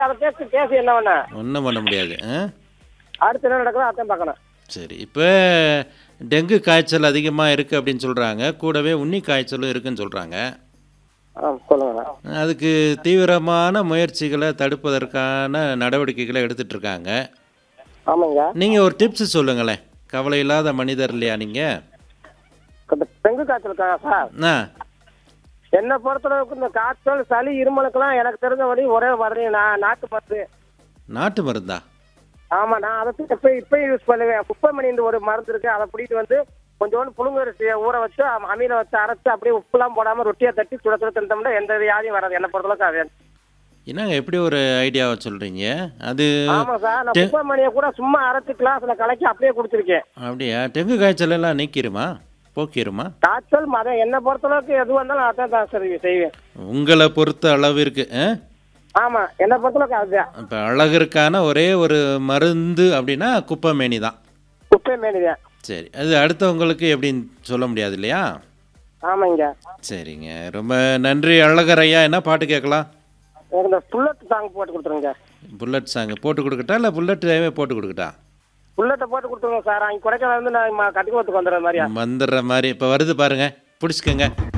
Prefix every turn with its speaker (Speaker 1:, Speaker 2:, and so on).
Speaker 1: அதை பேசி பேசி என்ன பண்ண
Speaker 2: ஒன்றும் பண்ண முடியாது ஆ
Speaker 1: அடுத்து என்ன நடக்குதோ அதான் பார்க்கணும்
Speaker 2: சரி இப்போ டெங்கு காய்ச்சல் அதிகமாக இருக்குது அப்படின்னு சொல்கிறாங்க கூடவே உண்ணி காய்ச்சலும் இருக்குன்னு சொல்கிறாங்க
Speaker 1: ஆ சொல்லுங்க
Speaker 2: அதுக்கு தீவிரமான முயற்சிகளை தடுப்பதற்கான நடவடிக்கைகளை எடுத்துட்டு இருக்காங்க
Speaker 1: ஆமாங்க
Speaker 2: நீங்கள் ஒரு டிப்ஸ் சொல்லுங்களேன் கவலை இல்லாத மனிதர் இல்லையா நீங்கள்
Speaker 1: இந்த டெங்கு காய்ச்சலுக்கா சார்
Speaker 2: ஆ
Speaker 1: என்னை பொறுத்தளவுக்கு இந்த காய்ச்சல் சளி இருமலுக்கெல்லாம் எனக்கு தெரிஞ்ச வழி ஒரே மாதிரி நான் நாட்டு மருந்து
Speaker 2: நாட்டு மருந்தா
Speaker 1: ஆமா நான் அதை இப்போ இப்பயும் யூஸ் பண்ணுவேன் குப்பைமணின்னு ஒரு மருந்து இருக்கு அதை பிடிட்டு வந்து கொஞ்சோண்டு புழுங்கரிசியை ஊற வச்சு அம்- அம்மியில வச்சு அரைச்சு அப்படியே உப்புலாம் போடாம ரொட்டியை தட்டி சுட சுட தின்றோம்னா எந்த வியாதியும் வராது என்னை பொறுத்தளவுக்கு அது
Speaker 2: என்னங்க எப்படி ஒரு ஐடியாவை சொல்கிறீங்க அது
Speaker 1: ஆமா சார் நான் குப்பைமணியை கூட சும்மா அரைச்சு கிளாஸ்ல கலக்கி அப்படியே குடிச்சிருக்கேன்
Speaker 2: அப்படியா டெங்கு காய்ச்சல் எல்லாம் நீக்கிருமா போக்கிருமா
Speaker 1: காய்ச்சல் மதம் என்னை பொறுத்தளவுக்கு எது வந்தாலும் அதான் தான் சார் செய்வேன்
Speaker 2: உங்களை பொறுத்த அளவிற்கு ஆ
Speaker 1: ஆமா என்னை பொறுத்தளவுக்கு அதுதான்
Speaker 2: இப்போ அழகிற்கான ஒரே ஒரு மருந்து அப்படின்னா குப்பைமேனி தான்
Speaker 1: குப்பைமேனி தான்
Speaker 2: சரி அது அடுத்தவங்களுக்கு எப்படின்னு சொல்ல முடியாது இல்லையா
Speaker 1: ஆமாங்க
Speaker 2: சரிங்க ரொம்ப நன்றி அழகர் ஐயா என்ன பாட்டு கேட்கலாம்
Speaker 1: எனக்கு இந்த புல்லட் சாங் போட்டு கொடுத்துருங்க
Speaker 2: புல்லட் சாங் போட்டு கொடுக்கட்டா இல்லை புல்லட்டாவே போட்டு கொடுக்கட்டா
Speaker 1: புல்லட்டை போட்டு கொடுத்துருங்க சார் அங்கே கொடைக்கானல் வந்து நான் கட்டிக்குளத்துக்கு வந்துடுற மாதிரியா
Speaker 2: வந்துடுற மாதிரி இப்போ வருது பாருங்க பிடிச்சிக்கங்க